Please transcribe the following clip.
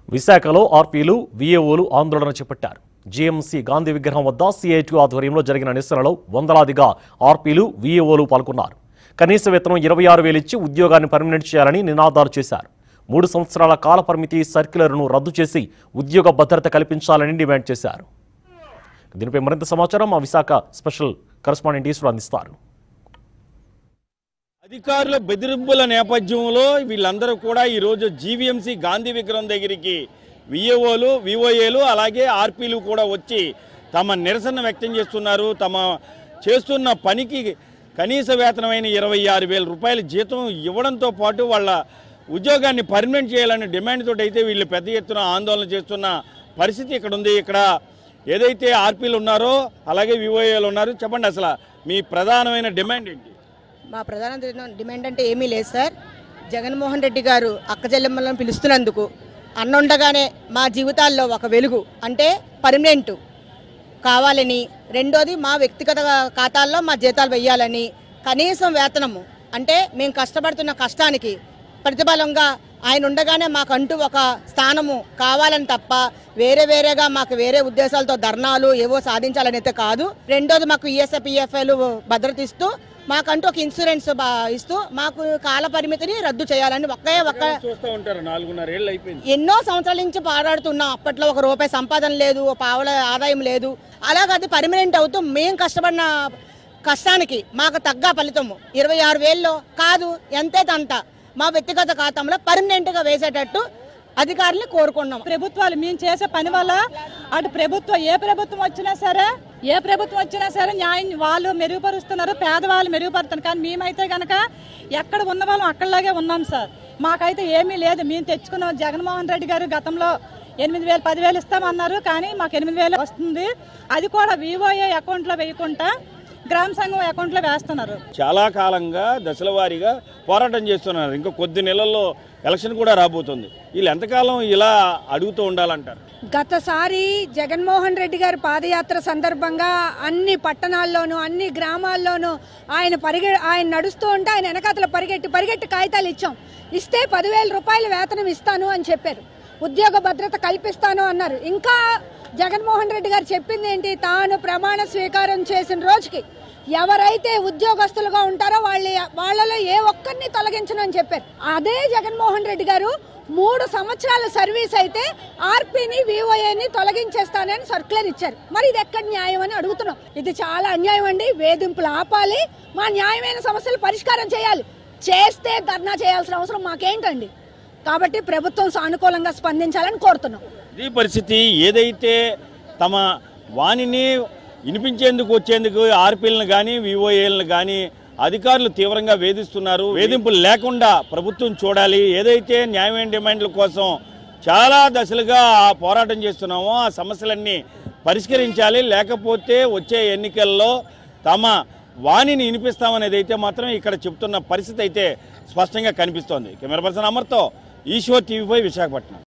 విశాఖలో ఆర్పీలు వీఏఓలు ఆందోళన చేపట్టారు జీఎంసీ గాంధీ విగ్రహం వద్ద సిఐటి ఆధ్వర్యంలో జరిగిన నిరసనలో వందలాదిగా ఆర్పీలు వీఏఓలు పాల్గొన్నారు కనీస వేతనం ఇరవై ఆరు వేలు ఇచ్చి ఉద్యోగాన్ని పర్మనెంట్ చేయాలని నినాదాలు చేశారు మూడు సంవత్సరాల కాల పరిమితి సర్క్యులర్ను రద్దు చేసి ఉద్యోగ భద్రత కల్పించాలని డిమాండ్ చేశారు దీనిపై మరింత సమాచారం మా విశాఖ స్పెషల్ కరస్పాండెంట్ ఈశ్వర్ అందిస్తారు అధికారుల బెదిరింపుల నేపథ్యంలో వీళ్ళందరూ కూడా ఈరోజు జీవీఎంసీ గాంధీ విగ్రహం దగ్గరికి విఏఓలు విఓఏలు అలాగే ఆర్పీలు కూడా వచ్చి తమ నిరసన వ్యక్తం చేస్తున్నారు తమ చేస్తున్న పనికి కనీస వేతనమైన ఇరవై ఆరు వేల రూపాయల జీతం ఇవ్వడంతో పాటు వాళ్ళ ఉద్యోగాన్ని పర్మనెంట్ చేయాలనే డిమాండ్ తోటి అయితే వీళ్ళు పెద్ద ఎత్తున ఆందోళన చేస్తున్న పరిస్థితి ఇక్కడ ఉంది ఇక్కడ ఏదైతే ఆర్పీలు ఉన్నారో అలాగే విఓఏలు ఉన్నారు చెప్పండి అసలు మీ ప్రధానమైన డిమాండ్ ఏంటి మా ప్రధాన డి- డిమాండ్ అంటే ఏమీ లేదు సార్ జగన్మోహన్ రెడ్డి గారు అక్క చెల్లెమ్మలను పిలుస్తున్నందుకు అన్నుండగానే మా జీవితాల్లో ఒక వెలుగు అంటే పర్మనెంట్ కావాలని రెండోది మా వ్యక్తిగత ఖాతాల్లో మా జీతాలు వెయ్యాలని కనీసం వేతనము అంటే మేము కష్టపడుతున్న కష్టానికి ప్రతిఫలంగా ఆయన ఉండగానే మాకంటూ ఒక స్థానము కావాలని తప్ప వేరే వేరేగా మాకు వేరే ఉద్దేశాలతో ధర్నాలు ఏవో సాధించాలని అయితే కాదు రెండోది మాకు ఈఎస్ఐ పిఎఫ్ఐలు భద్రత ఇస్తూ మాకంటూ ఒక ఇన్సూరెన్స్ బా- ఇస్తూ మాకు కాల పరిమితిని రద్దు చేయాలని ఒకే ఒక్క చూస్తూ ఉంటారు నాలుగున్నర ఏళ్ళు అయిపోయింది ఎన్నో సంవత్సరాల నుంచి పోరాడుతున్నాం అప్పట్లో ఒక రూపాయి సంపాదన లేదు ఓ పావుల ఆదాయం లేదు అలాగ అది పర్మనెంట్ అవుతూ మేము కష్టపడిన కష్టానికి మాకు తగ్గ ఫలితము ఇరవై ఆరు వేల్లో కాదు ఎంతే తంత మా వ్యక్తిగత ఖాతాలో పర్మనెంట్గా వేసేటట్టు అధికారులు కోరుకున్నాం ప్రభుత్వాలు మేము చేసే పని వల్ల అటు ప్రభుత్వం ఏ ప్రభుత్వం వచ్చినా సరే ఏ ప్రభుత్వం వచ్చినా సరే న్యాయం వాళ్ళు మెరుగుపరుస్తున్నారు పేదవాళ్ళు మెరుగుపరుస్తున్నారు కానీ మేమైతే కనుక ఎక్కడ ఉన్న వాళ్ళం అక్కడలాగే ఉన్నాం సార్ మాకైతే ఏమీ లేదు మేము తెచ్చుకున్నాం జగన్మోహన్ రెడ్డి గారు గతంలో ఎనిమిది వేలు పదివేలు ఇస్తామన్నారు కానీ మాకు ఎనిమిది వేలు వస్తుంది అది కూడా వివోఏ అకౌంట్లో వేయకుండా గ్రామ సంఘం అకౌంట్లో వేస్తున్నారు చాలా కాలంగా దశల వారీగా పోరాటం చేస్తున్నారు ఇంకా కొద్ది నెలల్లో ఎలక్షన్ కూడా రాబోతుంది వీళ్ళు ఎంతకాలం ఇలా అడుగుతూ ఉండాలంటారు గతసారి జగన్మోహన్ రెడ్డి గారి పాదయాత్ర సందర్భంగా అన్ని పట్టణాల్లోనూ అన్ని గ్రామాల్లోనూ ఆయన పరిగె ఆయన నడుస్తూ ఉంటే ఆయన వెనకాతల పరిగెట్టి పరిగెట్టి కాగితాలు ఇచ్చాం ఇస్తే పదివేల రూపాయల వేతనం ఇస్తాను అని చెప్పారు ఉద్యోగ భద్రత కల్పిస్తాను అన్నారు ఇంకా జగన్మోహన్ రెడ్డి గారు చెప్పింది ఏంటి తాను ప్రమాణ స్వీకారం చేసిన రోజుకి ఎవరైతే ఉద్యోగస్తులుగా ఉంటారో వాళ్ళ వాళ్ళలో ఏ ఒక్కరిని తొలగించను అని చెప్పారు అదే జగన్మోహన్ రెడ్డి గారు మూడు సంవత్సరాల సర్వీస్ అయితే ఆర్పీని విఓఏని తొలగించేస్తానని సర్క్యులర్ ఇచ్చారు మరి ఇది ఎక్కడ న్యాయం అని అడుగుతున్నాం ఇది చాలా అన్యాయం అండి వేధింపులు ఆపాలి మా న్యాయమైన సమస్యలు పరిష్కారం చేయాలి చేస్తే ధర్నా చేయాల్సిన అవసరం మాకేంటండి కాబట్టి ప్రభుత్వం సానుకూలంగా స్పందించాలని కోరుతున్నాం ఈ పరిస్థితి ఏదైతే తమ వాణిని వినిపించేందుకు వచ్చేందుకు ఆర్పీలను కానీ విఓఏలను కానీ అధికారులు తీవ్రంగా వేధిస్తున్నారు వేధింపులు లేకుండా ప్రభుత్వం చూడాలి ఏదైతే న్యాయమైన డిమాండ్ల కోసం చాలా దశలుగా ఆ పోరాటం చేస్తున్నామో ఆ సమస్యలన్నీ పరిష్కరించాలి లేకపోతే వచ్చే ఎన్నికల్లో తమ వాణిని వినిపిస్తామనేది అయితే మాత్రం ఇక్కడ చెప్తున్న పరిస్థితి అయితే స్పష్టంగా కనిపిస్తోంది కెమెరా పర్సన్ అమర్తో ఈశ్వర్ టీవీపై విశాఖపట్నం